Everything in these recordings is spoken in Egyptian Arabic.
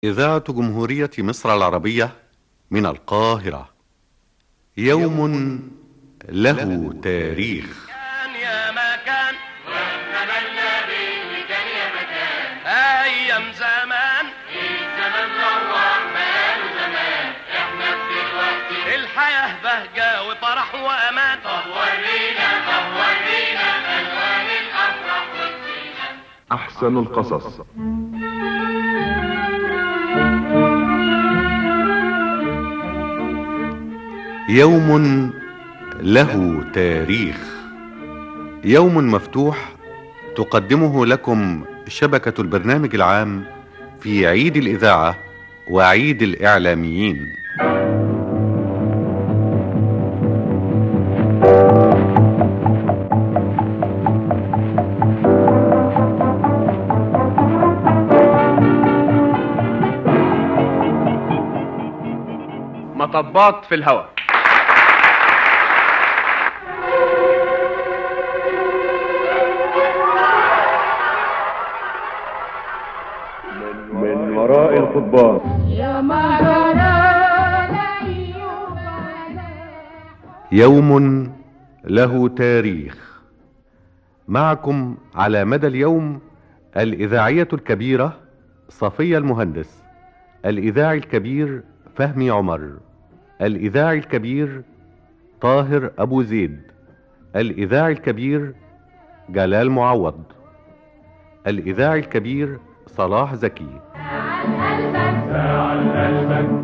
إذاعة جمهورية مصر العربية من القاهرة يوم له تاريخ كان يا مكان واتمنى به كان يا مكان ايام زمان الزمن روح ماله زمان احنا في دلوقتي الحياة بهجة وفرح وامان طب ورينا طب ورينا الوان الافراح والزينه أحسن القصص يوم له تاريخ يوم مفتوح تقدمه لكم شبكة البرنامج العام في عيد الإذاعة وعيد الإعلاميين مطبات في الهواء من وراء القضبان يا مرانا يوم له تاريخ معكم على مدى اليوم الإذاعية الكبيرة صفية المهندس الإذاعي الكبير فهمي عمر الإذاعي الكبير طاهر أبو زيد الإذاعي الكبير جلال معوض الإذاعي الكبير صلاح زكي تعال قلبك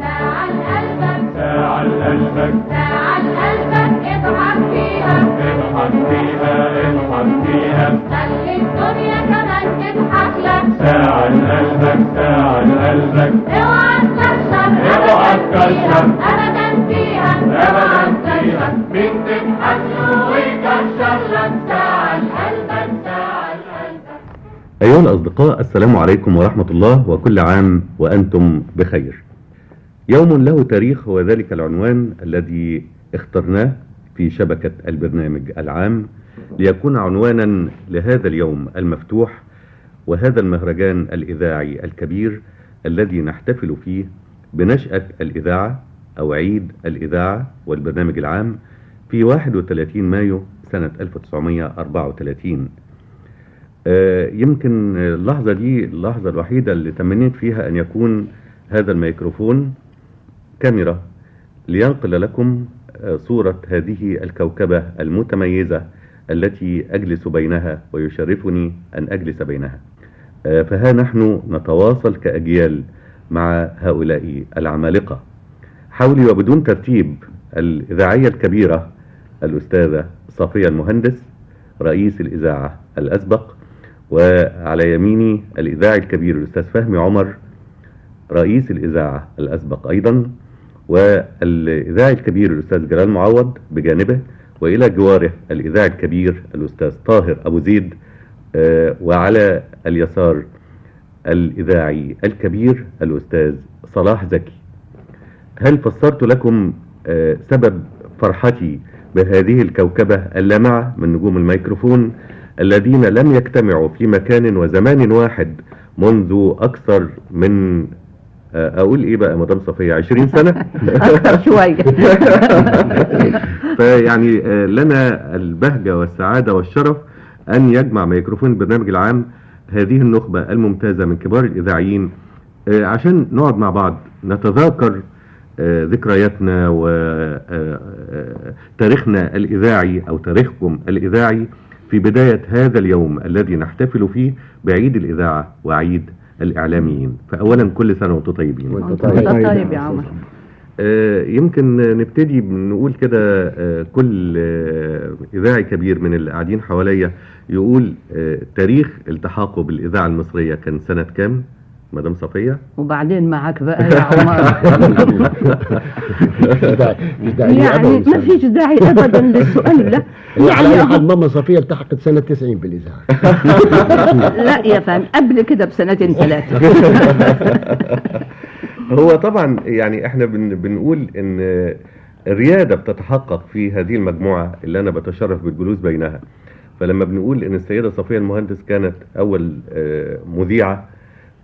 تعال قلبك تعال قلبك اضحك فيها اضحك فيها اضحك فيها خلي الدنيا كمان تضحك لك ساعد قلبك ساعد قلبك اوعى تكسر اوعى تكسر. ابدا فيها ابدا فيها مين تضحك له ويكسر لك ساعد قلبك ساعد قلبك أيها الأصدقاء السلام عليكم ورحمة الله وكل عام وأنتم بخير يوم له تاريخ هو ذلك العنوان الذي اخترناه في شبكة البرنامج العام ليكون عنوانا لهذا اليوم المفتوح وهذا المهرجان الإذاعي الكبير الذي نحتفل فيه بنشأة الإذاعة أو عيد الإذاعة والبرنامج العام في 31 مايو سنة 1934 آه، يمكن اللحظة دي اللحظة الوحيدة اللي تمنيت فيها أن يكون هذا الميكروفون كاميرا لينقل لكم آه، صورة هذه الكوكبة المتميزة التي أجلس بينها ويشرفني أن أجلس بينها آه، فها نحن نتواصل كأجيال مع هؤلاء العمالقة حولي وبدون ترتيب الإذاعية الكبيرة الأستاذة صفية المهندس رئيس الإذاعة الأسبق وعلى يميني الإذاعي الكبير الأستاذ فهمي عمر رئيس الإذاعة الأسبق أيضا والإذاعي الكبير الأستاذ جلال معوض بجانبه وإلى جواره الإذاعي الكبير الأستاذ طاهر أبو زيد آه، وعلى اليسار الإذاعي الكبير الأستاذ صلاح زكي هل فسرت لكم آه، سبب فرحتي بهذه الكوكبة اللامعة من نجوم الميكروفون الذين لم يجتمعوا في مكان وزمان واحد منذ أكثر من آه، أقول إيه بقى مدام صفية 20 سنة أكثر شوية فيعني آه، لنا البهجة والسعادة والشرف أن يجمع ميكروفون البرنامج العام هذه النخبة الممتازة من كبار الإذاعيين آه، عشان نقعد مع بعض نتذاكر آه، ذكرياتنا وتاريخنا الإذاعي أو تاريخكم الإذاعي في بداية هذا اليوم الذي نحتفل فيه بعيد الإذاعة وعيد الإعلاميين فأولا كل سنة وأنتم طيبين وانت طيب يا عمر آه، يمكن نبتدي بنقول كده آه، كل آه، إذاعي كبير من اللي قاعدين حواليا يقول آه، تاريخ التحاقه بالإذاعة المصرية كان سنة كام مدام صفية وبعدين معك بقى يا عمر مش داعي يعني ما فيش داعي ابدا للسؤال ده يعني على يعني حد ماما صفية التحقت سنة 90 بالإذاعة لا يا فندم قبل كده بسنتين ثلاثة هو طبعا يعني احنا بن بنقول ان الريادة بتتحقق في هذه المجموعة اللي انا بتشرف بالجلوس بينها فلما بنقول ان السيدة صفية المهندس كانت اول آه، مذيعة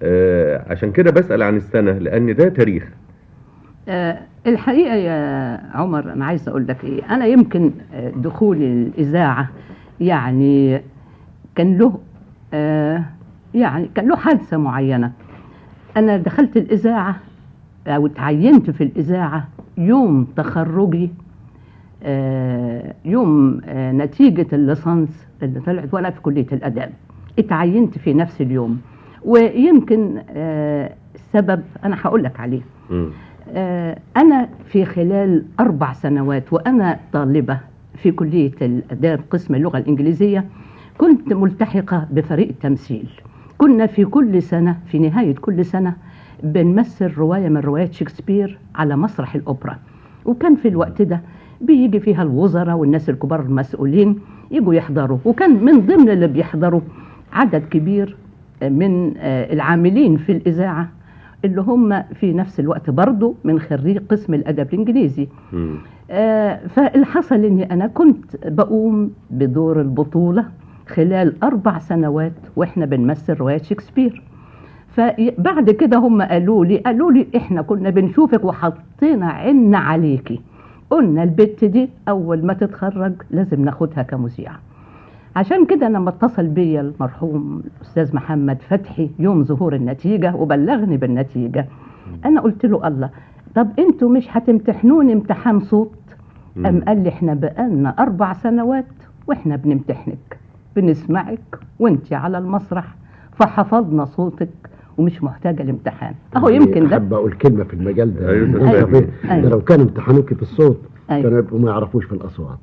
آه، عشان كده بسأل عن السنة لأن ده تاريخ آه، الحقيقة يا عمر أنا عايز أقول لك إيه أنا يمكن آه، دخولي الإذاعة يعني كان له آه، يعني كان له حادثة معينة أنا دخلت الإذاعة أو تعينت في الإذاعة يوم تخرجي آه، يوم آه، نتيجة الليسانس اللي طلعت وأنا في كلية الآداب اتعينت في نفس اليوم ويمكن آه، السبب أنا هقول لك عليه مم. آه، أنا في خلال أربع سنوات وأنا طالبة في كلية الآداب قسم اللغة الإنجليزية كنت ملتحقة بفريق التمثيل كنا في كل سنة في نهاية كل سنة بنمثل رواية من روايات شكسبير على مسرح الأوبرا وكان في الوقت ده بيجي فيها الوزراء والناس الكبار المسؤولين يجوا يحضروا وكان من ضمن اللي بيحضروا عدد كبير من آه، العاملين في الإذاعة اللي هم في نفس الوقت برضو من خريج قسم الأدب الإنجليزي مم. آه، فاللي حصل اني انا كنت بقوم بدور البطوله خلال اربع سنوات واحنا بنمثل روايه شكسبير فبعد كده هم قالوا لي قالوا لي احنا كنا بنشوفك وحطينا عنا عليكي قلنا البت دي اول ما تتخرج لازم ناخدها كمذيعه عشان كده لما اتصل بيا المرحوم الاستاذ محمد فتحي يوم ظهور النتيجه وبلغني بالنتيجه انا قلت له الله طب انتوا مش هتمتحنوني امتحان صوت مم. أم قال لي احنا بقالنا أربع سنوات وإحنا بنمتحنك بنسمعك وانت على المسرح فحفظنا صوتك ومش محتاجة الامتحان أهو يمكن ده احب اقول كلمه في المجال ده أيوة، أنت أيوة. فاهم؟ أيوة. ده لو كان امتحانوك في الصوت أيوة. كانوا يبقوا ما يعرفوش في الاصوات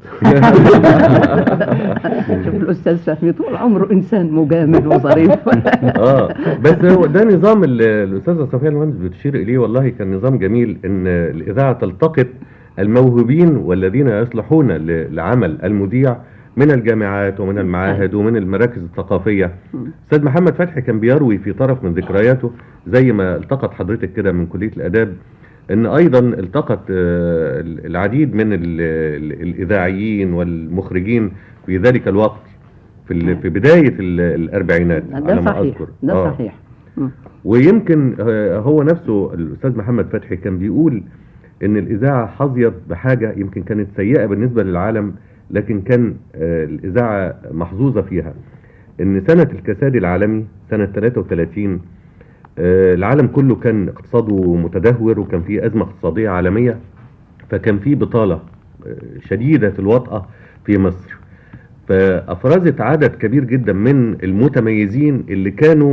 شوف الأستاذ فهمي طول عمره إنسان مجامل وظريف اه بس هو ده نظام ال- الاستاذه صفيه المهندس بتشير اليه والله كان نظام جميل ان الاذاعه تلتقط الموهوبين والذين يصلحون ل- لعمل المذيع من الجامعات ومن المعاهد ومن المراكز الثقافيه استاذ محمد فتحي كان بيروي في طرف من ذكرياته زي ما التقط حضرتك كده من كليه الاداب ان ايضا التقط آه، العديد من ال- ال- الاذاعيين والمخرجين في ذلك الوقت في ال- في بدايه ال- الاربعينات على ده ما صحيح أذكر. ده آه. صحيح مم. ويمكن آه، هو نفسه الاستاذ محمد فتحي كان بيقول ان الاذاعه حظيت بحاجه يمكن كانت سيئه بالنسبه للعالم لكن كان آه، الاذاعه محظوظه فيها ان سنه الكساد العالمي سنه 33 آه، العالم كله كان اقتصاده متدهور وكان في ازمه اقتصاديه عالميه فكان في بطاله آه، شديده الوطأه في مصر فافرزت عدد كبير جدا من المتميزين اللي كانوا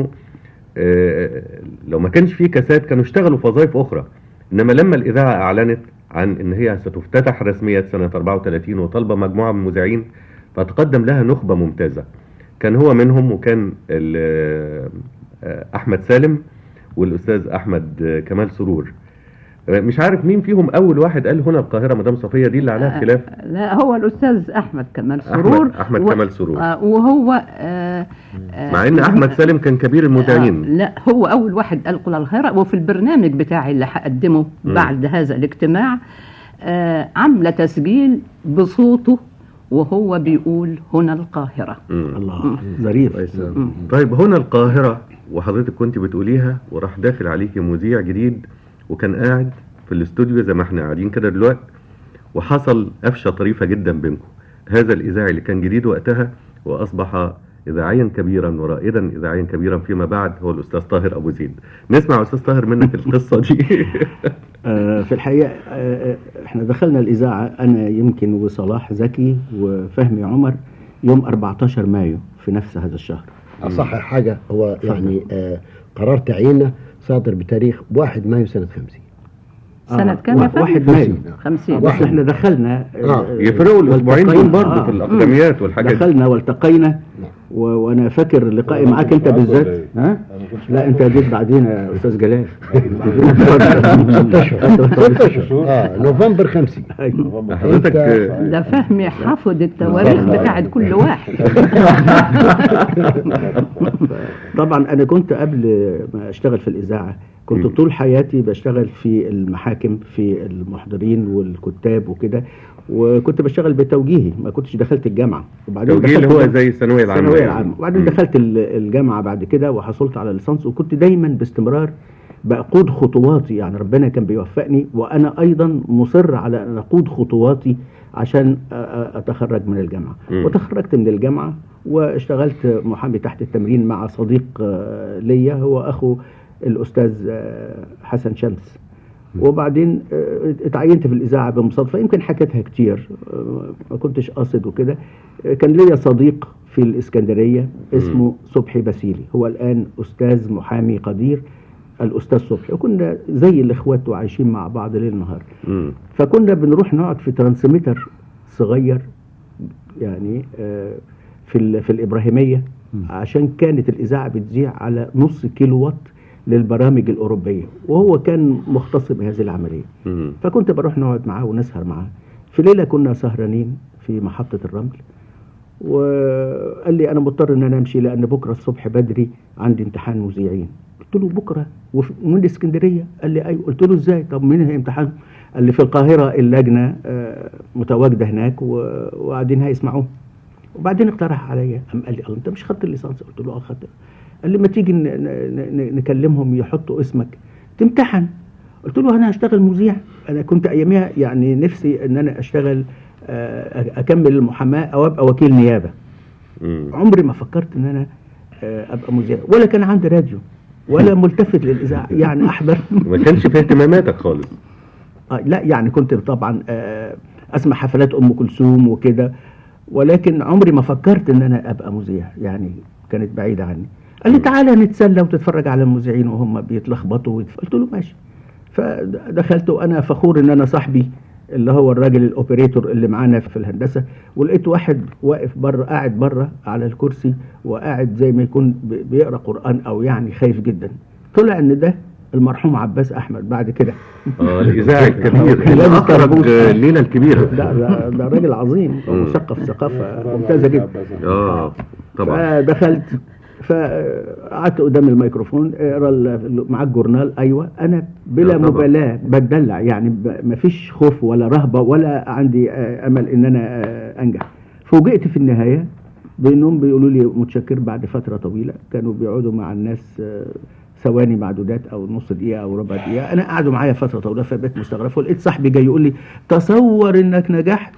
آه، لو ما كانش فيه كاسات كانوا اشتغلوا في وظائف اخرى انما لما الاذاعه اعلنت عن ان هي ستفتتح رسميا سنه 34 وطالبه مجموعه من المذيعين فتقدم لها نخبه ممتازه كان هو منهم وكان ال- آه، احمد سالم والاستاذ احمد آه، كمال سرور آه، مش عارف مين فيهم اول واحد قال هنا القاهره مدام صفيه دي اللي عليها خلاف لا هو الأستاذ أحمد كمال أحمد- سرور أحمد و- كمال سرور. آه، وهو آه، آه، مع ان احمد سالم كان كبير آه المذيعين لا هو اول واحد قال قل الخير وفي البرنامج بتاعي اللي هقدمه مم. بعد هذا الاجتماع آه عامله تسجيل بصوته وهو بيقول هنا القاهره مم. الله ظريف طيب هنا القاهرة وحضرتك كنت بتقوليها وراح داخل عليكي مذيع جديد وكان قاعد في الاستوديو زي ما احنا قاعدين كده دلوقتي وحصل قفشة طريفة جدا بينكم هذا الإذاعي اللي كان جديد وقتها وأصبح إذاعيا كبيرا ورائدا إذاعيا كبيرا فيما بعد هو الأستاذ طاهر أبو زيد نسمع أستاذ طاهر منك القصة دي آه، في الحقيقة آه، آه، احنا دخلنا الإذاعة أنا يمكن وصلاح زكي وفهمي عمر يوم 14 مايو في نفس هذا الشهر اصح حاجه هو يعني آه قرار تعييننا صادر بتاريخ 1 مايو سنه 50 سنه آه، كام يا وا- فندم؟ واحد مايو 50 بس احنا دخلنا آه، يفرقوا الأسبوعين دول والتقينا. برضه في الأقدميات والحاجات دي دخلنا والتقينا و... وانا فاكر لقائي معاك انت بالذات ها لا انت جيت بعدين يا استاذ جلال ست اشهر ست اشهر اه نوفمبر 50 أيوة. حضرتك أنت- ده فهمي حافظ التواريخ بتاعت كل واحد طبعا انا كنت قبل ما اشتغل في الاذاعه كنت مم. طول حياتي بشتغل في المحاكم في المحضرين والكتاب وكده وكنت بشتغل بتوجيهي ما كنتش دخلت الجامعه وبعدين توجيه اللي دخلت هو الجامعة- زي الثانويه العامه الثانويه يعني. العامه وبعدين مم. دخلت ال- الجامعه بعد كده وحصلت على الليسانس وكنت دايما باستمرار بقود خطواتي يعني ربنا كان بيوفقني وانا ايضا مصر على ان اقود خطواتي عشان أ- أ- اتخرج من الجامعه مم. وتخرجت من الجامعه واشتغلت محامي تحت التمرين مع صديق آه، ليا هو اخو الاستاذ آه، حسن شمس وبعدين آه، اتعينت في الاذاعه بمصادفه يمكن حكيتها كتير آه، ما كنتش قاصد وكده آه، كان ليا صديق في الاسكندريه اسمه صبحي باسيلي هو الان استاذ محامي قدير الاستاذ صبحي وكنا زي الاخوات وعايشين مع بعض ليل نهار مم. فكنا بنروح نقعد في ترانسميتر صغير يعني آه، في ال- في الابراهيميه عشان كانت الاذاعه بتذيع على نص كيلو وات للبرامج الاوروبيه وهو كان مختص بهذه العمليه مم. فكنت بروح نقعد معاه ونسهر معاه في ليله كنا سهرانين في محطه الرمل وقال لي انا مضطر ان انا امشي لان بكره الصبح بدري عندي امتحان مذيعين قلت له بكره وف- ومن اسكندريه قال لي ايوه قلت له ازاي طب مين هي امتحان قال لي في القاهره اللجنه آه، متواجده هناك و- وقاعدين هيسمعوه وبعدين اقترح عليا قام قال لي الله انت مش خدت الليسانس قلت له اه خدت قال لي ما تيجي ن- ن- ن- نكلمهم يحطوا اسمك تمتحن قلت له انا هشتغل مذيع انا كنت اياميها يعني نفسي ان انا اشتغل آه، اكمل المحاماه او ابقى وكيل نيابه مم. عمري ما فكرت ان انا آه، ابقى مذيع ولا كان عندي راديو ولا ملتفت للاذاعه يعني احضر ما كانش في اهتماماتك خالص آه، لا يعني كنت طبعا آه، اسمع حفلات ام كلثوم وكده ولكن عمري ما فكرت ان انا ابقى مذيع يعني كانت بعيده عني قال لي تعالى نتسلى وتتفرج على المذيعين وهم بيتلخبطوا ويتف- قلت له ماشي فدخلت وانا فخور ان انا صاحبي اللي هو الراجل الاوبريتور اللي معانا في الهندسه ولقيت واحد واقف بره قاعد بره على الكرسي وقاعد زي ما يكون بي- بيقرا قران او يعني خايف جدا طلع ان ده المرحوم عباس احمد بعد كده اه الاذاعي الكبير كان اللي لابس اخرج طربوش. الليله الكبيره ده ده, ده راجل عظيم مثقف ثقافه ممتازه جدا اه طبعا فدخلت فقعدت قدام الميكروفون اقرا ال- معاك جورنال ايوه انا بلا آه، طبعا. مبالاه بتدلع يعني ما فيش خوف ولا رهبه ولا عندي آه، امل ان انا آه، انجح فوجئت في النهايه بانهم بيقولوا لي متشكر بعد فتره طويله كانوا بيقعدوا مع الناس آه، ثواني معدودات او نص دقيقه او ربع دقيقه انا قعدوا معايا فتره طويله فبقيت مستغرب فلقيت صاحبي جاي يقول لي تصور انك نجحت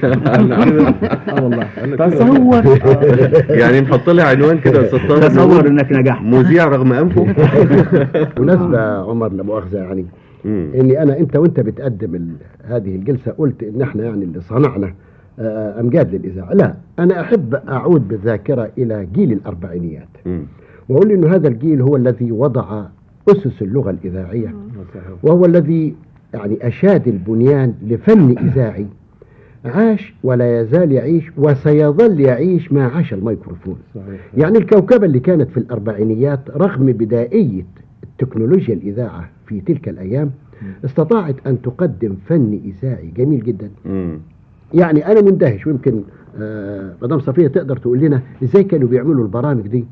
اه والله تصور يعني نحط لها عنوان كده يا أستاذ طاهر تصور نقول انك نجحت مذيع رغم انفه بالنسبة عمر لا مؤاخذة يعني مم. اني انا انت وانت بتقدم ال- هذه الجلسة قلت ان احنا يعني اللي صنعنا آه، امجاد للاذاعة لا انا احب اعود بالذاكرة الى جيل الاربعينيات مم. واقول انه هذا الجيل هو الذي وضع اسس اللغة الاذاعية وهو الذي يعني اشاد البنيان لفن اذاعي عاش ولا يزال يعيش وسيظل يعيش ما عاش الميكروفون يعني الكوكبة اللي كانت في الأربعينيات رغم بدائية تكنولوجيا الإذاعة في تلك الأيام استطاعت أن تقدم فن إذاعي جميل جدا مم. يعني أنا مندهش ويمكن آه مدام صفية تقدر تقول لنا إزاي كانوا بيعملوا البرامج دي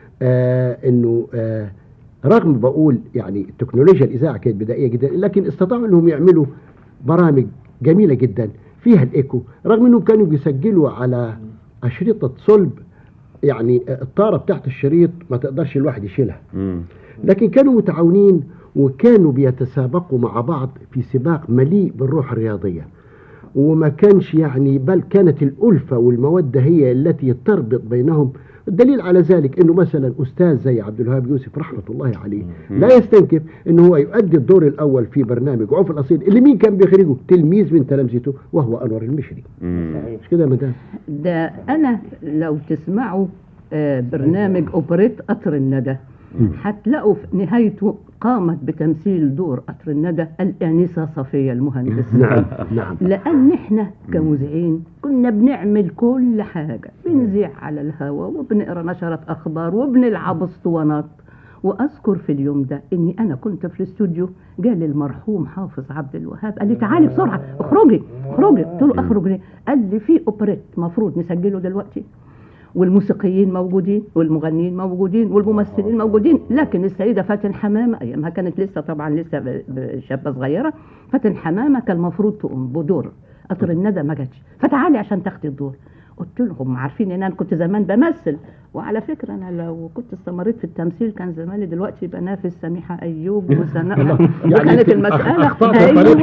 آه إنه آه رغم بقول يعني التكنولوجيا الإذاعة كانت بدائية جدا لكن استطاعوا إنهم يعملوا برامج جميلة جدا فيها الإيكو رغم إنهم كانوا بيسجلوا على أشرطة صلب يعني الطارة بتاعت الشريط ما تقدرش الواحد يشيلها مم. لكن كانوا متعاونين وكانوا بيتسابقوا مع بعض في سباق مليء بالروح الرياضية وما كانش يعني بل كانت الألفة والمودة هي التي تربط بينهم الدليل على ذلك انه مثلا استاذ زي عبد الوهاب يوسف رحمه الله عليه لا يستنكف انه هو يؤدي الدور الاول في برنامج عوف الاصيل اللي مين كان بيخرجه تلميذ من تلامذته وهو انور المشري مم. مش كده يا مدام ده انا لو تسمعوا آه، برنامج اوبريت قطر الندى هتلاقوا في نهايته قامت بتمثيل دور قطر الندى الانسه صفيه المهندس نعم نعم لان احنا كمذيعين كنا بنعمل كل حاجه بنذيع على الهواء وبنقرا نشرات اخبار وبنلعب اسطوانات واذكر في اليوم ده اني انا كنت في الاستوديو جالي المرحوم حافظ عبد الوهاب قال لي تعالي بسرعه اخرجي اخرجي قلت له اخرج ليه قال لي في اوبريت مفروض نسجله دلوقتي والموسيقيين موجودين والمغنيين موجودين والممثلين موجودين لكن السيده فاتن حمامه ايامها كانت لسه طبعا لسه ب- ب- شابه صغيره فاتن حمامه كان المفروض تقوم بدور قطر الندى ما جاتش فتعالي عشان تاخدي الدور قلت لهم عارفين ان انا كنت زمان بمثل وعلى فكره انا لو كنت استمريت في التمثيل كان زماني دلوقتي بنافس سميحه ايوب وسناء يعني وكانت أنت المساله أخطأت الطريق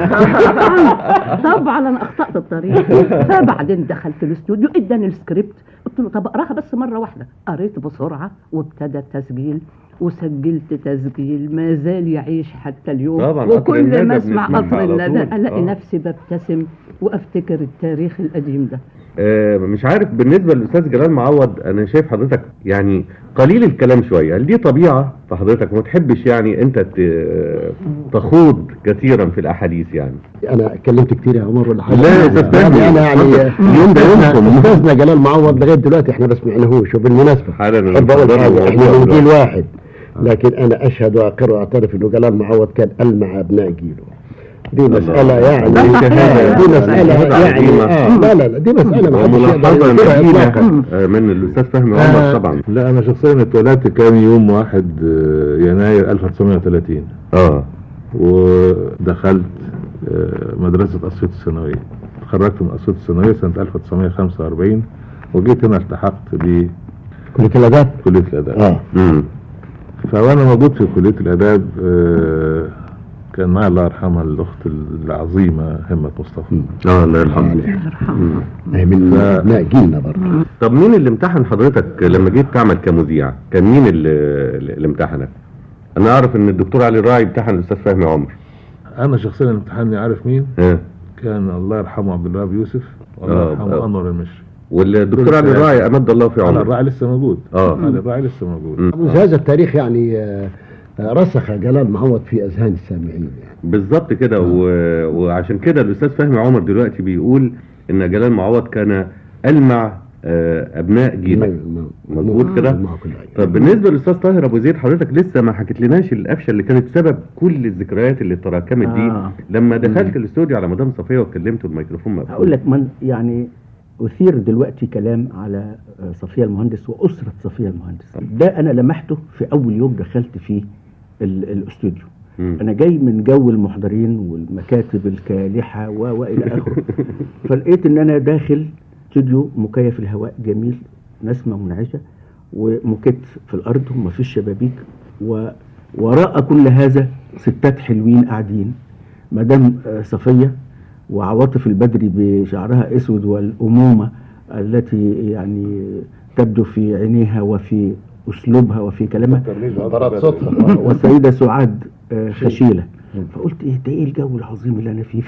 طبعا طبعا انا اخطات الطريق فبعدين دخلت الاستوديو اداني السكريبت قلت له طب اقراها بس مره واحده قريت بسرعه وابتدى التسجيل وسجلت تسجيل ما زال يعيش حتى اليوم طبعاً، قطر وكل الندى ما اسمع بنسمعها قطر على الندى طول. الاقي آه. نفسي ببتسم وافتكر التاريخ القديم ده آه، مش عارف بالنسبه للاستاذ جلال معوض انا شايف حضرتك يعني قليل الكلام شويه هل دي طبيعه في حضرتك ما تحبش يعني انت ت- تخوض كثيرا في الاحاديث يعني انا اتكلمت كتير يا عمر ولا حاجه لا يا أستاذ يعني فهمي. انا يعني اليوم ده يومكم. استاذنا جلال معوض لغايه دلوقتي احنا ما سمعناهوش وبالمناسبه حالا احب اقول نتفضل حاجه احنا الموضوع من جيل دلوقتي. واحد لكن انا اشهد واقر واعترف انه جلال معوض كان ألمع ابناء جيله دي مسألة يعني ده صحيح. دي مسألة شهادة يعني عظيمة. آه لا لا لا دي مسألة ما حدش يقدر وملاحظه ينكرها نبيله إطلاقاً. آه، من الاستاذ فهمي عمر طبعا لا انا شخصيا اتولدت كان يوم 1 يناير 1930 اه ودخلت آه، مدرسة أسيوط الثانوية تخرجت من أسيوط الثانوية سنة 1945 وجيت هنا التحقت بكلية كلية الآداب الآداب اه امم فوانا موجود في كلية الآداب آه، كان معي الله يرحمها الأخت العظيمة همة مصطفى اه الله يرحمه هي من ابناء جيلنا برضه طب مين اللي امتحن حضرتك لما جيت تعمل كمذيع كان مين اللي, اللي امتحنك انا اعرف ان الدكتور علي الراعي امتحن الاستاذ فهمي عمر أنا شخصيا امتحاني عارف مين ها كان الله يرحمه عبد الوهاب يوسف والله آه، يرحمه آه. أنور المشري والدكتور علي الراعي امد الله في على عمره الراعي لسه موجود آه. على الراعي لسه موجود مم. مش هذا التاريخ يعني آه، آه، رسخ جلال معوض في اذهان السامعين يعني بالظبط كده و... وعشان كده الاستاذ فهمي عمر دلوقتي بيقول ان جلال معوض كان المع آه، ابناء جيله مظبوط كده مع كل حاجة. طب بالنسبه للاستاذ طاهر ابو زيد حضرتك لسه ما حكيت لناش القفشه اللي كانت سبب كل الذكريات اللي تراكمت دي آه. لما دخلت الاستوديو على مدام صفيه وكلمته الميكروفون مقفول هقول لك من يعني أثير دلوقتي كلام على آه، صفية المهندس وأسرة صفية المهندس ده أنا لمحته في أول يوم دخلت فيه ال- الاستوديو مم. أنا جاي من جو المحضرين والمكاتب الكالحة و- وإلى آخره فلقيت إن أنا داخل استوديو مكيف الهواء جميل نسمة منعشة وموكيت في الأرض ومفيش شبابيك ووراء كل هذا ستات حلوين قاعدين مدام آه، صفية وعواطف البدري بشعرها اسود والامومه التي يعني تبدو في عينيها وفي اسلوبها وفي كلامها برد صوتها والسيده سعاد آه، خشيله فقلت ايه ده ايه الجو العظيم اللي انا فيه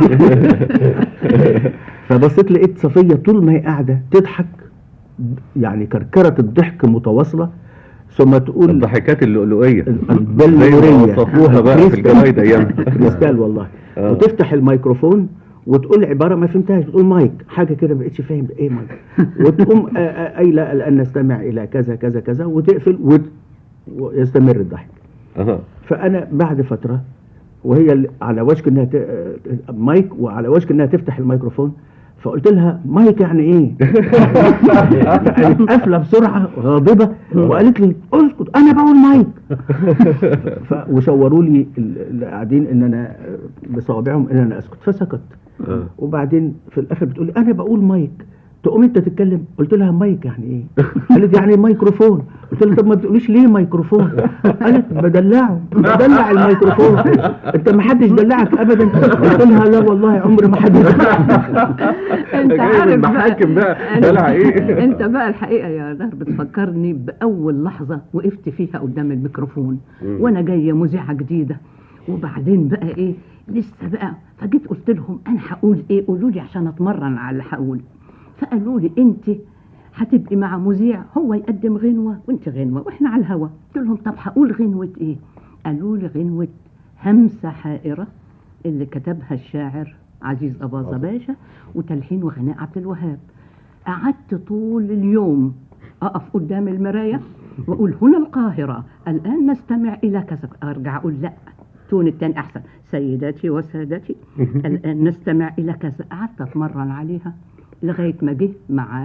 فبصيت لقيت صفيه طول ما هي قاعده تضحك يعني كركره الضحك متواصله ثم تقول الضحكات اللؤلؤيه زي ما البلوريه وصفوها بقى في الجرايد ايام كريستال والله آه. وتفتح الميكروفون وتقول عباره ما فهمتهاش بتقول مايك حاجه كده ما بقتش فاهم ايه مايك وتقوم آه، آه، قايله الان نستمع الى كذا كذا كذا وتقفل وت- ويستمر الضحك أها. فانا بعد فتره وهي ال- على وشك انها ت... آه، مايك وعلى وشك انها تفتح الميكروفون فقلت لها مايك يعني ايه؟ قالت قافله بسرعه غاضبه وقالت لي اسكت انا بقول مايك ف... وشوروا لي ال- اللي قاعدين ان انا آه، بصوابعهم ان انا اسكت فسكت آه. وبعدين في الاخر بتقول لي انا بقول مايك تقوم انت تتكلم قلت لها مايك يعني ايه قالت يعني ميكروفون قلت لها طب ما بتقوليش ليه ميكروفون قالت بدلعه بدلع الميكروفون انت ما حدش دلعك ابدا قلت لها لا والله عمري ما حد انت جاي من عارف المحاكم بقى أنا- دلع ايه انت بقى الحقيقه يا دهر بتفكرني باول لحظه وقفت فيها قدام الميكروفون مم. وانا جايه مذيعه جديده وبعدين بقى ايه لسه بقى فجيت قلت لهم انا هقول ايه قولوا لي عشان اتمرن على اللي هقول فقالوا لي انت هتبقي مع مذيع هو يقدم غنوه وانت غنوه واحنا على الهوا قلت لهم طب هقول غنوه ايه قالوا لي غنوه همسه حائره اللي كتبها الشاعر عزيز أباظة باشا وتلحين وغناء عبد الوهاب قعدت طول اليوم أقف قدام المراية وأقول هنا القاهرة الآن نستمع إلى كذا أرجع أقول لا تون التاني أحسن سيداتي وسادتي الآن نستمع إلى كذا قعدت أتمرن عليها لغاية ما جه ميعاد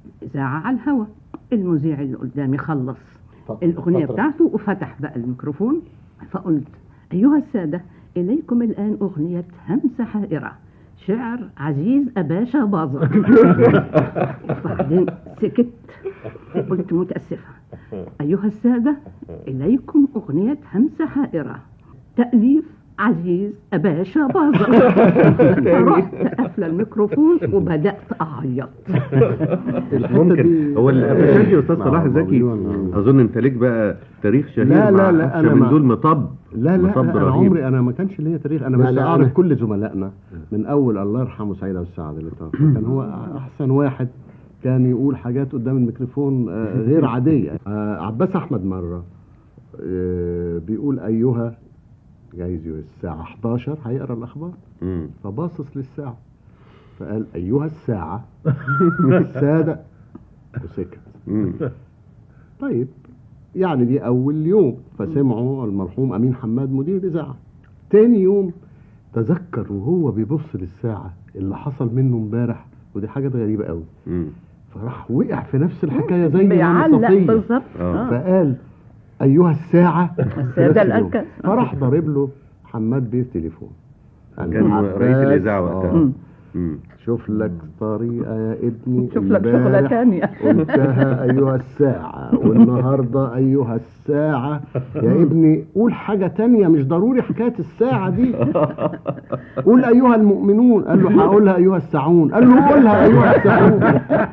إذاعة على الهوا المذيع اللي قدامي خلص الأغنية فترة. بتاعته وفتح بقى الميكروفون فقلت أيها السادة إليكم الآن أغنية همسة حائرة شعر عزيز أباشا باظة وبعدين سكت قلت متأسفة أيها السادة إليكم أغنية همسة حائرة تأليف عزيز أباشا باظة رحت قافلة الميكروفون وبدأت أعيط ممكن هو الافلام دي يا استاذ مع صلاح زكي مليون. اظن انت ليك بقى تاريخ شهير لا، لا، مع لا، أكثر أنا من مع- دول مطب لا لا مطب انا رهيب. عمري انا ما كانش ليا تاريخ انا لا، بس لا، اعرف أنا- كل زملائنا من اول الله يرحمه سعيد ابو السعد اللي توفى كان هو احسن واحد كان يقول حاجات قدام الميكروفون آه، غير عاديه آه، عباس احمد مره آه، بيقول ايها جايز الساعه 11 هيقرا الاخبار مم. فباصص للساعه فقال ايها الساعه الساده وسكت مم. طيب يعني دي اول يوم فسمعوا المرحوم امين حماد مدير الاذاعه تاني يوم تذكر وهو بيبص للساعه اللي حصل منه امبارح ودي حاجه غريبه قوي مم. فراح وقع في نفس الحكايه زي ما بيعلق صفية. بالظبط آه. آه. فقال ايها الساعه في السادة نفس اليوم. الأنكى. فراح ضارب له حماد بيه تليفون قال له كان عباس، رئيس الإذاعة وقتها. آه، مم. شوف لك طريقة يا ابني شوف لك شغلة امبارح تانية. قلتها أيها الساعة والنهاردة أيها الساعة يا ابني قول حاجة تانية مش ضروري حكاية الساعة دي قول أيها المؤمنون قال له هقولها أيها الساعون قال له قولها أيها الساعون